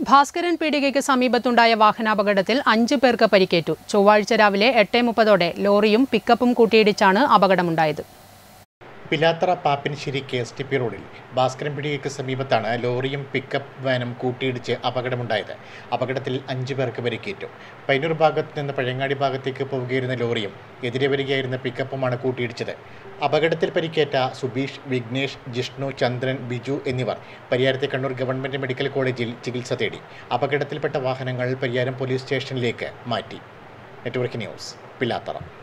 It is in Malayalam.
ഭാസ്കരൻ പീടികയ്ക്ക് സമീപത്തുണ്ടായ വാഹനാപകടത്തിൽ അഞ്ചു പേർക്ക് പരിക്കേറ്റു ചൊവ്വാഴ്ച രാവിലെ എട്ട് മുപ്പതോടെ ലോറിയും പിക്കപ്പും കൂട്ടിയിടിച്ചാണ് അപകടമുണ്ടായത് Pilathara Pappinisseri K S T P റോഡിൽ ഭാസ്കരൻ പിടികയ്ക്ക് സമീപത്താണ് ലോറിയും പിക്കപ്പ് വാനും കൂട്ടിയിടിച്ച് അപകടമുണ്ടായത് അപകടത്തിൽ അഞ്ചു പേർക്ക് പരിക്കേറ്റു പൈനൂർ ഭാഗത്ത് നിന്ന് പഴയങ്ങാടി ഭാഗത്തേക്ക് പോവുകയായിരുന്ന ലോറിയും എതിരെ വരികയായിരുന്ന പിക്കപ്പുമാണ് കൂട്ടിയിടിച്ചത് അപകടത്തിൽ പരിക്കേറ്റ സുബീഷ് വിഘ്നേഷ് ജിഷ്ണു ചന്ദ്രൻ ബിജു എന്നിവർ പരിയാരത്തെ കണ്ണൂർ ഗവൺമെന്റ് മെഡിക്കൽ കോളേജിൽ ചികിത്സ തേടി അപകടത്തിൽപ്പെട്ട വാഹനങ്ങൾ പരിയാരം പോലീസ് സ്റ്റേഷനിലേക്ക് മാറ്റി നെറ്റ്വർക്ക് ന്യൂസ് പിലാത്തറ